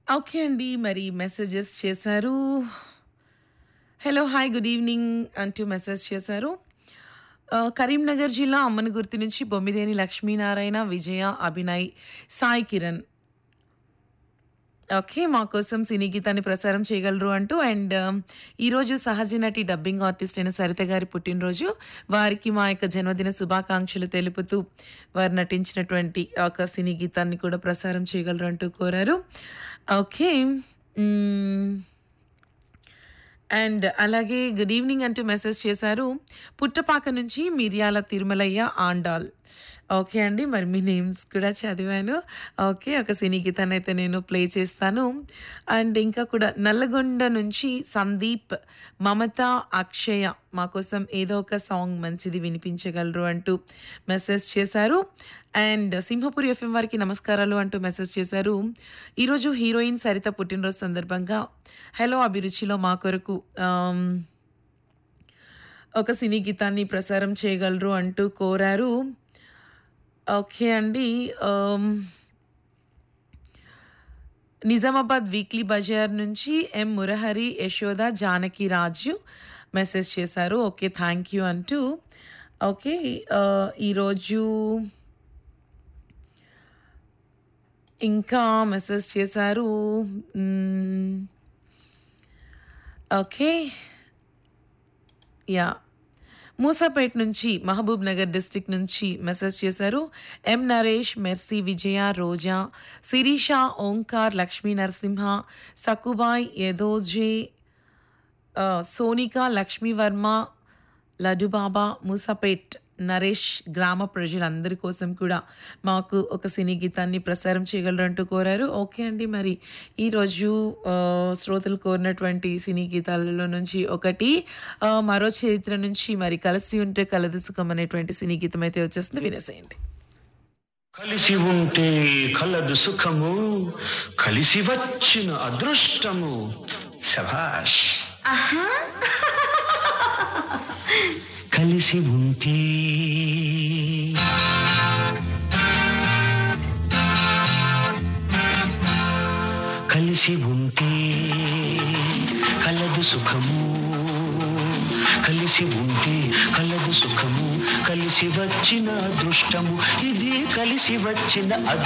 Okay అండి. మరి messages చేశారు. హలో! హాయ్! గుడ్ ఈవెనింగ్ అంటూ మెసేజ్ చేశారు. ఆహ్, కరీంనగర్ జిల్లా అమ్మనగుర్తి నుంచి బొమ్మిదేని లక్ష్మీనారాయణ, విజయ, అభినయ్, సాయి కిరణ్. ఓకే. మా కోసం సినీ గీతాన్ని ప్రసారం చేయగలరు అంటూ అండ్ ఈరోజు సహజ నటి, డబ్బింగ్ ఆర్టిస్ట్ అయిన సరిత గారి పుట్టినరోజు. వారికి మా యొక్క జన్మదిన శుభాకాంక్షలు తెలుపుతూ వారు నటించినటువంటి ఒక సినీ గీతాన్ని కూడా ప్రసారం చేయగలరు అంటూ కోరారు. ఓకే. హ్మ్. అండ్ అలాగే గుడ్ ఈవెనింగ్ అంటూ మెసేజ్ చేశారు. పుట్టపాక నుంచి మిర్యాల తిరుమలయ్య ఆండాల్. ఓకే అండి. మరి మీ నేమ్స్ కూడా చదివాను. ఓకే. ఒక సినీ గీతాన్నయితే నేను ప్లే చేస్తాను. అండ్ ఇంకా కూడా నల్లగొండ నుంచి సందీప్, మమత, అక్షయ మా కోసం ఏదో ఒక సాంగ్ మంచిది వినిపించగలరు అంటూ మెసేజ్ చేశారు. అండ్ సింహపురి ఎఫ్ఎం వారికి నమస్కారాలు అంటూ మెసేజ్ చేశారు. ఈరోజు హీరోయిన్ సరిత పుట్టినరోజు సందర్భంగా హలో అభిరుచిలో మా కొరకు ఆహ్, ఒక సినీ గీతాన్ని ప్రసారం చేయగలరు అంటూ కోరారు. ఓకే అండి. ఆహ్ నిజామాబాద్ వీక్లీ బజార్ నుంచి ఎం మురహరి, యశోద, జానకి రాజు మెసేజ్ చేశారు. ఓకే. థ్యాంక్ యూ అంటూ. ఓకే. ఆహ్, ఈరోజు ఇంకా మెసేజ్ చేశారు. హ్మ్. ఓకే. యాహ్! మూసాపేట్ నుంచి మహబూబ్ నగర్ డిస్ట్రిక్ట్ నుంచి మెసేజ్ చేశారు. ఎం నరేష్, మెర్సీ, విజయ, రోజా, శిరీష, ఓంకార్, లక్ష్మీ నరసింహ, సకుబాయ్, యదోజే, ఆహ్, సోనిక, లక్ష్మీవర్మ, లడ్డుబాబా, మూసాపేట్ నరేష్ గ్రామ ప్రజలందరి కోసం కూడా మాకు ఒక సినీ గీతాన్ని ప్రసారం చేయగలరు అంటూ కోరారు. ఓకే అండి. మరి ఈరోజు ఆహ్, శ్రోతలు కోరినటువంటి సినీ గీతాలలో నుంచి ఒకటి ఆహ్, మరో చరిత్ర నుంచి మరి కలిసి ఉంటే కలదు సుఖం అనేటువంటి సినీ గీతం అయితే వచ్చేస్తుంది. వినేసేయండి. కలిసి ఉంటే కలదు సుఖము కలిసి వచ్చిన అదృష్టము శభాష్ ఆహా! కలిసి ఉంటే కలిసి ఉంటే కలదు సుఖము కలిసి ఉంటే కలదు సుఖము కలిసి వచ్చిన అదృష్టము ఇది కలిసి వచ్చిన అదృష్టము